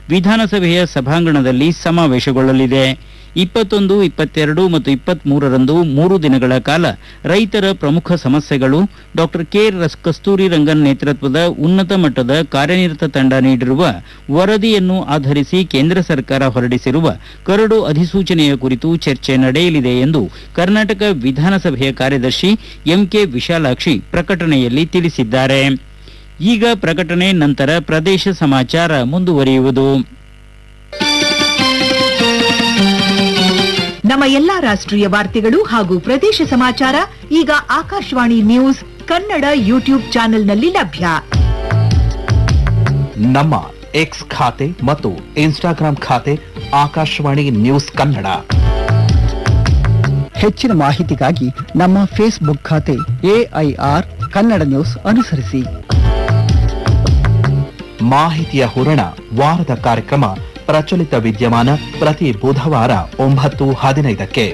ವಿಧಾನಸಭೆಯ ಸಭಾಂಗಣದಲ್ಲಿ ಸಮಾವೇಶಗೊಳ್ಳಲಿದೆ ಇಪ್ಪತ್ತೊಂದು ಇಪ್ಪತ್ತೆರಡು ಮತ್ತು ಇಪ್ಪತ್ತ್ ಮೂರರಂದು ಮೂರು ದಿನಗಳ ಕಾಲ ರೈತರ ಪ್ರಮುಖ ಸಮಸ್ಯೆಗಳು ಡಾಕ್ಟರ್ ಕೆ ರಸ್- ಕಸ್ತೂರಿ ರಂಗನ್ ನೇತೃತ್ವದ ಉನ್ನತ ಮಟ್ಟದ ಕಾರ್ಯನಿರತ ತಂಡ ನೀಡಿರುವ ವರದಿಯನ್ನು ಆಧರಿಸಿ ಕೇಂದ್ರ ಸರ್ಕಾರ ಹೊರಡಿಸಿರುವ ಕರಡು ಅಧಿಸೂಚನೆಯ ಕುರಿತು ಚರ್ಚೆ ನಡೆಯಲಿದೆ ಎಂದು ಕರ್ನಾಟಕ ವಿಧಾನಸಭೆಯ ಕಾರ್ಯದರ್ಶಿ ಎಂಕೆ ವಿಶಾಲಾಕ್ಷಿ ಪ್ರಕಟಣೆಯಲ್ಲಿ ತಿಳಿಸಿದ್ದಾರೆ ಈಗ ಪ್ರಕಟಣೆ ನಂತರ ಪ್ರದೇಶ ಸಮಾಚಾರ ಮುಂದುವರಿಯುವುದು ನಮ್ಮ ಎಲ್ಲಾ ರಾಷ್ಟ್ರೀಯ ವಾರ್ತೆಗಳು ಹಾಗೂ ಪ್ರದೇಶ ಸಮಾಚಾರ ಈಗ ಆಕಾಶವಾಣಿ ನ್ಯೂಸ್ ಕನ್ನಡ ಯೂಟ್ಯೂಬ್ ಚಾನೆಲ್ನಲ್ಲಿ ಲಭ್ಯ ನಮ್ಮ ಎಕ್ಸ್ ಖಾತೆ ಮತ್ತು ಇನ್ಸ್ಟಾಗ್ರಾಂ ಖಾತೆ ಆಕಾಶವಾಣಿ ನ್ಯೂಸ್ ಕನ್ನಡ ಹೆಚ್ಚಿನ ಮಾಹಿತಿಗಾಗಿ ನಮ್ಮ ಫೇಸ್ಬುಕ್ ಖಾತೆ ಎಐಆರ್ ಕನ್ನಡ ನ್ಯೂಸ್ ಅನುಸರಿಸಿ ಮಾಹಿತಿಯ ಹೂರಣ ವಾರದ ಕಾರ್ಯಕ್ರಮ ಪ್ರಚಲಿತ ವಿದ್ಯಮಾನ ಪ್ರತಿ ಬುಧವಾರ ಒಂಬತ್ತು ಹದಿನೈದಕ್ಕೆ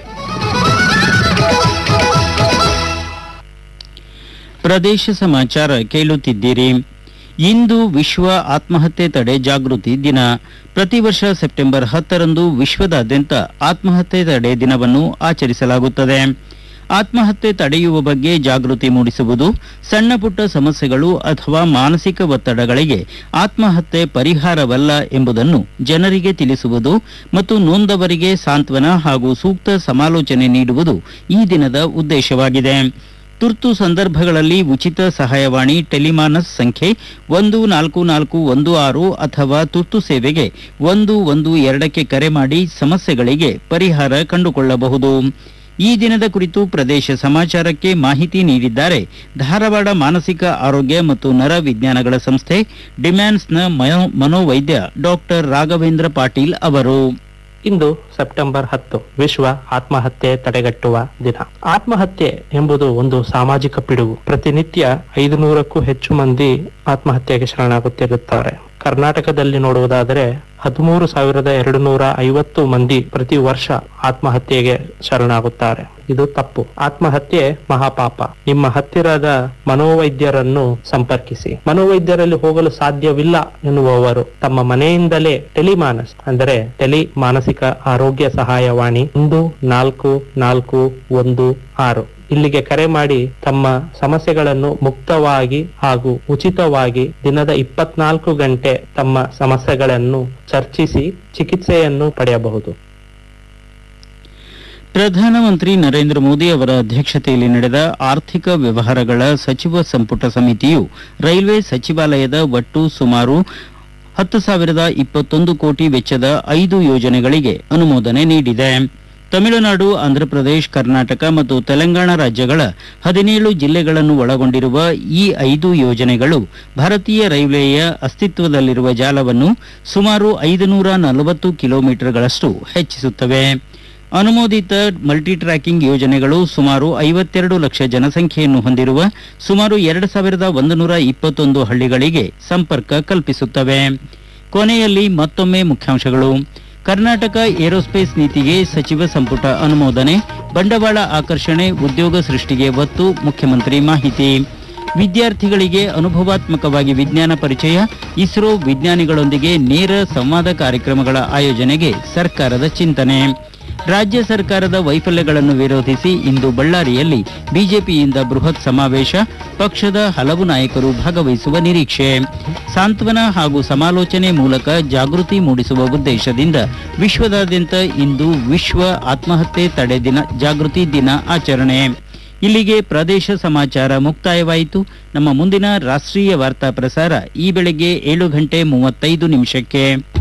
ಪ್ರದೇಶ ಸಮಾಚಾರ ಕೇಳುತ್ತಿದ್ದೀರಿ ಇಂದು ವಿಶ್ವ ಆತ್ಮಹತ್ಯೆ ತಡೆ ಜಾಗೃತಿ ದಿನ ಪ್ರತಿ ವರ್ಷ ಸೆಪ್ಟೆಂಬರ್ ಹತ್ತರಂದು ವಿಶ್ವದಾದ್ಯಂತ ಆತ್ಮಹತ್ಯೆ ತಡೆ ದಿನವನ್ನು ಆಚರಿಸಲಾಗುತ್ತದೆ ಆತ್ಮಹತ್ಯೆ ತಡೆಯುವ ಬಗ್ಗೆ ಜಾಗೃತಿ ಮೂಡಿಸುವುದು ಸಣ್ಣ ಪುಟ್ಟ ಸಮಸ್ಯೆಗಳು ಅಥವಾ ಮಾನಸಿಕ ಒತ್ತಡಗಳಿಗೆ ಆತ್ಮಹತ್ಯೆ ಪರಿಹಾರವಲ್ಲ ಎಂಬುದನ್ನು ಜನರಿಗೆ ತಿಳಿಸುವುದು ಮತ್ತು ನೊಂದವರಿಗೆ ಸಾಂತ್ವನ ಹಾಗೂ ಸೂಕ್ತ ಸಮಾಲೋಚನೆ ನೀಡುವುದು ಈ ದಿನದ ಉದ್ದೇಶವಾಗಿದೆ ತುರ್ತು ಸಂದರ್ಭಗಳಲ್ಲಿ ಉಚಿತ ಸಹಾಯವಾಣಿ ಟೆಲಿಮಾನಸ್ ಸಂಖ್ಯೆ ಒಂದು ನಾಲ್ಕು ನಾಲ್ಕು ಒಂದು ಆರು ಅಥವಾ ತುರ್ತು ಸೇವೆಗೆ ಒಂದು ಒಂದು ಎರಡಕ್ಕೆ ಕರೆ ಮಾಡಿ ಸಮಸ್ಯೆಗಳಿಗೆ ಪರಿಹಾರ ಕಂಡುಕೊಳ್ಳಬಹುದು ಈ ದಿನದ ಕುರಿತು ಪ್ರದೇಶ ಸಮಾಚಾರಕ್ಕೆ ಮಾಹಿತಿ ನೀಡಿದ್ದಾರೆ ಧಾರವಾಡ ಮಾನಸಿಕ ಆರೋಗ್ಯ ಮತ್ತು ನರ ವಿಜ್ಞಾನಗಳ ಸಂಸ್ಥೆ ಡಿಮ್ಯಾನ್ಸ್ನ ಮನೋ- ಮನೋವೈದ್ಯ ಡಾಕ್ಟರ್ ರಾಘವೇಂದ್ರ ಪಾಟೀಲ್ ಅವರು ಇಂದು ಸೆಪ್ಟೆಂಬರ್ ಹತ್ತು ವಿಶ್ವ ಆತ್ಮಹತ್ಯೆ ತಡೆಗಟ್ಟುವ ದಿನ ಆತ್ಮಹತ್ಯೆ ಎಂಬುದು ಒಂದು ಸಾಮಾಜಿಕ ಪಿಡುಗು ಪ್ರತಿನಿತ್ಯ ಐದು ನೂರಕ್ಕೂ ಹೆಚ್ಚು ಮಂದಿ ಆತ್ಮಹತ್ಯೆಗೆ ಶರಣಾಗುತ್ತಿರುತ್ತಾರೆ ಕರ್ನಾಟಕದಲ್ಲಿ ನೋಡುವುದಾದರೆ ಹದಿಮೂರು ಸಾವಿರದ ಎರಡು ನೂರ ಐವತ್ತು ಮಂದಿ ಪ್ರತಿ ವರ್ಷ ಆತ್ಮಹತ್ಯೆಗೆ ಶರಣಾಗುತ್ತಾರೆ ಇದು ತಪ್ಪು ಆತ್ಮಹತ್ಯೆ ಮಹಾಪಾಪ ನಿಮ್ಮ ಹತ್ತಿರದ ಮನೋವೈದ್ಯರನ್ನು ಸಂಪರ್ಕಿಸಿ ಮನೋವೈದ್ಯರಲ್ಲಿ ಹೋಗಲು ಸಾಧ್ಯವಿಲ್ಲ ಎನ್ನುವವರು ತಮ್ಮ ಮನೆಯಿಂದಲೇ ಟೆಲಿಮಾನಸ್ ಅಂದರೆ ಟೆಲಿ ಮಾನಸಿಕ ಆರೋಗ್ಯ ಸಹಾಯವಾಣಿ ಒಂದು ನಾಲ್ಕು ನಾಲ್ಕು ಒಂದು ಆರು ಇಲ್ಲಿಗೆ ಕರೆ ಮಾಡಿ ತಮ್ಮ ಸಮಸ್ಯೆಗಳನ್ನು ಮುಕ್ತವಾಗಿ ಹಾಗೂ ಉಚಿತವಾಗಿ ದಿನದ ಇಪ್ಪತ್ನಾಲ್ಕು ಗಂಟೆ ತಮ್ಮ ಸಮಸ್ಯೆಗಳನ್ನು ಚರ್ಚಿಸಿ ಚಿಕಿತ್ಸೆಯನ್ನು ಪಡೆಯಬಹುದು ಪ್ರಧಾನಮಂತ್ರಿ ನರೇಂದ್ರ ಮೋದಿ ಅವರ ಅಧ್ಯಕ್ಷತೆಯಲ್ಲಿ ನಡೆದ ಆರ್ಥಿಕ ವ್ಯವಹಾರಗಳ ಸಚಿವ ಸಂಪುಟ ಸಮಿತಿಯು ರೈಲ್ವೆ ಸಚಿವಾಲಯದ ಒಟ್ಟು ಸುಮಾರು ಹತ್ತು ಸಾವಿರದ ಇಪ್ಪತ್ತೊಂದು ಕೋಟಿ ವೆಚ್ಚದ ಐದು ಯೋಜನೆಗಳಿಗೆ ಅನುಮೋದನೆ ನೀಡಿದೆ ತಮಿಳುನಾಡು ಆಂಧ್ರಪ್ರದೇಶ ಕರ್ನಾಟಕ ಮತ್ತು ತೆಲಂಗಾಣ ರಾಜ್ಯಗಳ ಹದಿನೇಳು ಜಿಲ್ಲೆಗಳನ್ನು ಒಳಗೊಂಡಿರುವ ಈ ಐದು ಯೋಜನೆಗಳು ಭಾರತೀಯ ರೈಲ್ವೆಯ ಅಸ್ತಿತ್ವದಲ್ಲಿರುವ ಜಾಲವನ್ನು ಸುಮಾರು ಐದುನೂರ ನಲವತ್ತು ಕಿಲೋಮೀಟರ್ಗಳಷ್ಟು ಹೆಚ್ಚಿಸುತ್ತವೆ ಅನುಮೋದಿತ ಮಲ್ಟಿ ಟ್ರ್ಯಾಕಿಂಗ್ ಯೋಜನೆಗಳು ಸುಮಾರು ಐವತ್ತೆರಡು ಲಕ್ಷ ಜನಸಂಖ್ಯೆಯನ್ನು ಹೊಂದಿರುವ ಸುಮಾರು ಎರಡು ಸಾವಿರದ ಒಂದು ನೂರ ಇಪ್ಪತ್ತೊಂದು ಹಳ್ಳಿಗಳಿಗೆ ಸಂಪರ್ಕ ಕಲ್ಪಿಸುತ್ತವೆ ಕೊನೆಯಲ್ಲಿ ಮತ್ತೊಮ್ಮೆ ಮುಖ್ಯಾಂಶಗಳು ಕರ್ನಾಟಕ ಏರೋಸ್ಪೇಸ್ ನೀತಿಗೆ ಸಚಿವ ಸಂಪುಟ ಅನುಮೋದನೆ ಬಂಡವಾಳ ಆಕರ್ಷಣೆ ಉದ್ಯೋಗ ಸೃಷ್ಟಿಗೆ ಒತ್ತು ಮುಖ್ಯಮಂತ್ರಿ ಮಾಹಿತಿ ವಿದ್ಯಾರ್ಥಿಗಳಿಗೆ ಅನುಭವಾತ್ಮಕವಾಗಿ ವಿಜ್ಞಾನ ಪರಿಚಯ ಇಸ್ರೋ ವಿಜ್ಞಾನಿಗಳೊಂದಿಗೆ ನೇರ ಸಂವಾದ ಕಾರ್ಯಕ್ರಮಗಳ ಆಯೋಜನೆಗೆ ಸರ್ಕಾರದ ಚಿಂತನೆ ರಾಜ್ಯ ಸರ್ಕಾರದ ವೈಫಲ್ಯಗಳನ್ನು ವಿರೋಧಿಸಿ ಇಂದು ಬಳ್ಳಾರಿಯಲ್ಲಿ ಬಿಜೆಪಿಯಿಂದ ಬೃಹತ್ ಸಮಾವೇಶ ಪಕ್ಷದ ಹಲವು ನಾಯಕರು ಭಾಗವಹಿಸುವ ನಿರೀಕ್ಷೆ ಸಾಂತ್ವನ ಹಾಗೂ ಸಮಾಲೋಚನೆ ಮೂಲಕ ಜಾಗೃತಿ ಮೂಡಿಸುವ ಉದ್ದೇಶದಿಂದ ವಿಶ್ವದಾದ್ಯಂತ ಇಂದು ವಿಶ್ವ ಆತ್ಮಹತ್ಯೆ ತಡೆ ದಿನ ಜಾಗೃತಿ ದಿನ ಆಚರಣೆ ಇಲ್ಲಿಗೆ ಪ್ರದೇಶ ಸಮಾಚಾರ ಮುಕ್ತಾಯವಾಯಿತು ನಮ್ಮ ಮುಂದಿನ ರಾಷ್ಟ್ರೀಯ ವಾರ್ತಾ ಪ್ರಸಾರ ಈ ಬೆಳಗ್ಗೆ ಏಳು ಗಂಟೆ ಮೂವತ್ತೈದು ನಿಮಿಷಕ್ಕೆ